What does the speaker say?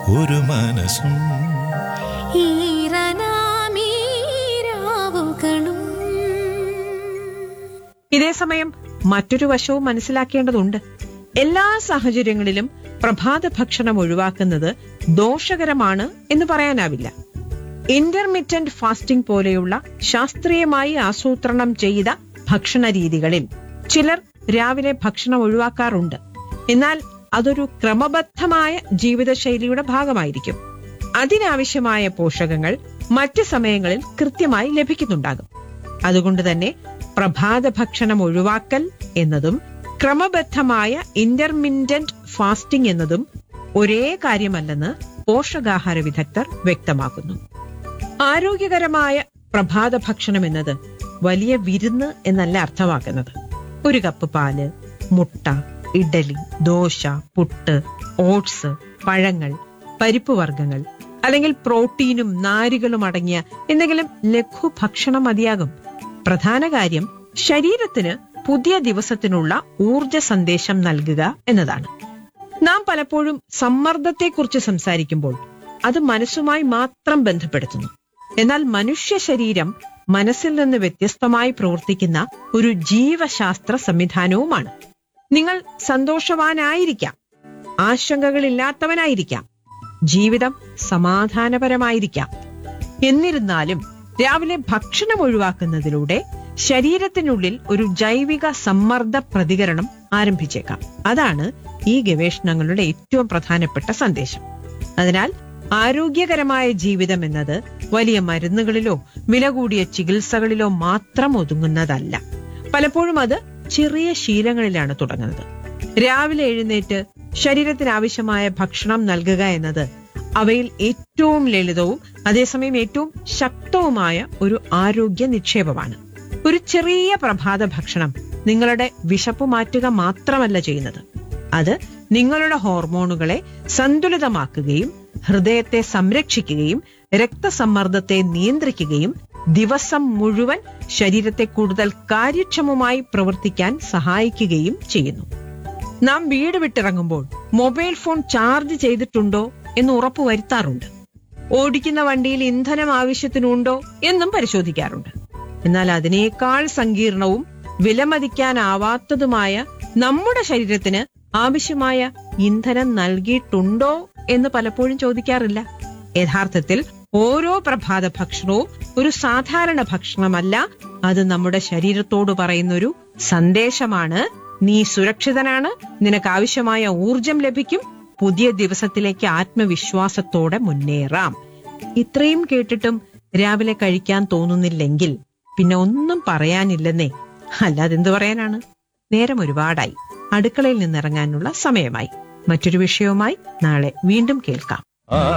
ഒരു മനസ്സും ഈറനാമീരാവുകളും ഇതേസമയം മറ്റൊരു വശവും മനസ്സിലാക്കേണ്ടതുണ്ട് എല്ലാ സാഹചര്യങ്ങളിലും പ്രഭാത ഭക്ഷണം ഒഴിവാക്കുന്നത് ദോഷകരമാണ് എന്ന് പറയാനാവില്ല ഇന്റർമിറ്റന്റ് ഫാസ്റ്റിംഗ് പോലെയുള്ള ശാസ്ത്രീയമായി ആസൂത്രണം ചെയ്ത ഭക്ഷണ രീതികളിൽ ചിലർ രാവിലെ ഭക്ഷണം ഒഴിവാക്കാറുണ്ട് എന്നാൽ അതൊരു ക്രമബദ്ധമായ ജീവിതശൈലിയുടെ ഭാഗമായിരിക്കും അതിനാവശ്യമായ പോഷകങ്ങൾ മറ്റ് സമയങ്ങളിൽ കൃത്യമായി ലഭിക്കുന്നുണ്ടാകും അതുകൊണ്ട് തന്നെ പ്രഭാത ഭക്ഷണം ഒഴിവാക്കൽ എന്നതും ക്രമബദ്ധമായ ഇന്റർമിറ്റന്റ് ഫാസ്റ്റിംഗ് എന്നതും ഒരേ കാര്യമല്ലെന്ന് പോഷകാഹാര വിദഗ്ധർ വ്യക്തമാക്കുന്നു ആരോഗ്യകരമായ പ്രഭാത ഭക്ഷണം എന്നത് വലിയ വിരുന്ന് എന്നല്ല അർത്ഥമാക്കുന്നത് ഒരു കപ്പ് പാല് മുട്ട ഇഡലി ദോശ പുട്ട് ഓട്സ് പഴങ്ങൾ പരിപ്പ് വർഗ്ഗങ്ങൾ അല്ലെങ്കിൽ പ്രോട്ടീനും നാരുകളും അടങ്ങിയ എന്തെങ്കിലും ലഘു ഭക്ഷണം മതിയാകും പ്രധാന കാര്യം ശരീരത്തിന് പുതിയ ദിവസത്തിനുള്ള ഊർജ സന്ദേശം നൽകുക എന്നതാണ് നാം പലപ്പോഴും സമ്മർദ്ദത്തെക്കുറിച്ച് സംസാരിക്കുമ്പോൾ അത് മനസ്സുമായി മാത്രം ബന്ധപ്പെടുത്തുന്നു എന്നാൽ മനുഷ്യ ശരീരം മനസ്സിൽ നിന്ന് വ്യത്യസ്തമായി പ്രവർത്തിക്കുന്ന ഒരു ജീവശാസ്ത്ര സംവിധാനവുമാണ് നിങ്ങൾ സന്തോഷവാനായിരിക്കാം ആശങ്കകളില്ലാത്തവനായിരിക്കാം ജീവിതം സമാധാനപരമായിരിക്കാം എന്നിരുന്നാലും രാവിലെ ഭക്ഷണം ഒഴിവാക്കുന്നതിലൂടെ ശരീരത്തിനുള്ളിൽ ഒരു ജൈവിക സമ്മർദ്ദ പ്രതികരണം ആരംഭിച്ചേക്കാം അതാണ് ഈ ഗവേഷണങ്ങളുടെ ഏറ്റവും പ്രധാനപ്പെട്ട സന്ദേശം അതിനാൽ ആരോഗ്യകരമായ ജീവിതം എന്നത് വലിയ മരുന്നുകളിലോ വില കൂടിയ ചികിത്സകളിലോ മാത്രം ഒതുങ്ങുന്നതല്ല പലപ്പോഴും അത് ചെറിയ ശീലങ്ങളിലാണ് തുടങ്ങുന്നത് രാവിലെ എഴുന്നേറ്റ് ശരീരത്തിന് ആവശ്യമായ ഭക്ഷണം നൽകുക എന്നത് അവയിൽ ഏറ്റവും ലളിതവും അതേസമയം ഏറ്റവും ശക്തവുമായ ഒരു ആരോഗ്യ നിക്ഷേപമാണ് ഒരു ചെറിയ പ്രഭാത ഭക്ഷണം നിങ്ങളുടെ വിശപ്പ് മാറ്റുക മാത്രമല്ല ചെയ്യുന്നത് അത് നിങ്ങളുടെ ഹോർമോണുകളെ സന്തുലിതമാക്കുകയും ഹൃദയത്തെ സംരക്ഷിക്കുകയും രക്തസമ്മർദ്ദത്തെ നിയന്ത്രിക്കുകയും ദിവസം മുഴുവൻ ശരീരത്തെ കൂടുതൽ കാര്യക്ഷമമായി പ്രവർത്തിക്കാൻ സഹായിക്കുകയും ചെയ്യുന്നു നാം വീട് വിട്ടിറങ്ങുമ്പോൾ മൊബൈൽ ഫോൺ ചാർജ് ചെയ്തിട്ടുണ്ടോ എന്ന് ഉറപ്പുവരുത്താറുണ്ട് ഓടിക്കുന്ന വണ്ടിയിൽ ഇന്ധനം ആവശ്യത്തിനുണ്ടോ എന്നും പരിശോധിക്കാറുണ്ട് എന്നാൽ അതിനേക്കാൾ സങ്കീർണവും വിലമതിക്കാനാവാത്തതുമായ നമ്മുടെ ശരീരത്തിന് ആവശ്യമായ ഇന്ധനം നൽകിയിട്ടുണ്ടോ എന്ന് പലപ്പോഴും ചോദിക്കാറില്ല യഥാർത്ഥത്തിൽ ഓരോ പ്രഭാത ഭക്ഷണവും ഒരു സാധാരണ ഭക്ഷണമല്ല അത് നമ്മുടെ ശരീരത്തോട് പറയുന്ന ഒരു സന്ദേശമാണ് നീ സുരക്ഷിതനാണ് നിനക്ക് ആവശ്യമായ ഊർജം ലഭിക്കും പുതിയ ദിവസത്തിലേക്ക് ആത്മവിശ്വാസത്തോടെ മുന്നേറാം ഇത്രയും കേട്ടിട്ടും രാവിലെ കഴിക്കാൻ തോന്നുന്നില്ലെങ്കിൽ പിന്നെ ഒന്നും പറയാനില്ലെന്നേ അല്ലാതെ എന്തു പറയാനാണ് നേരം ഒരുപാടായി അടുക്കളയിൽ നിന്നിറങ്ങാനുള്ള സമയമായി മറ്റൊരു വിഷയവുമായി നാളെ വീണ്ടും കേൾക്കാം ആ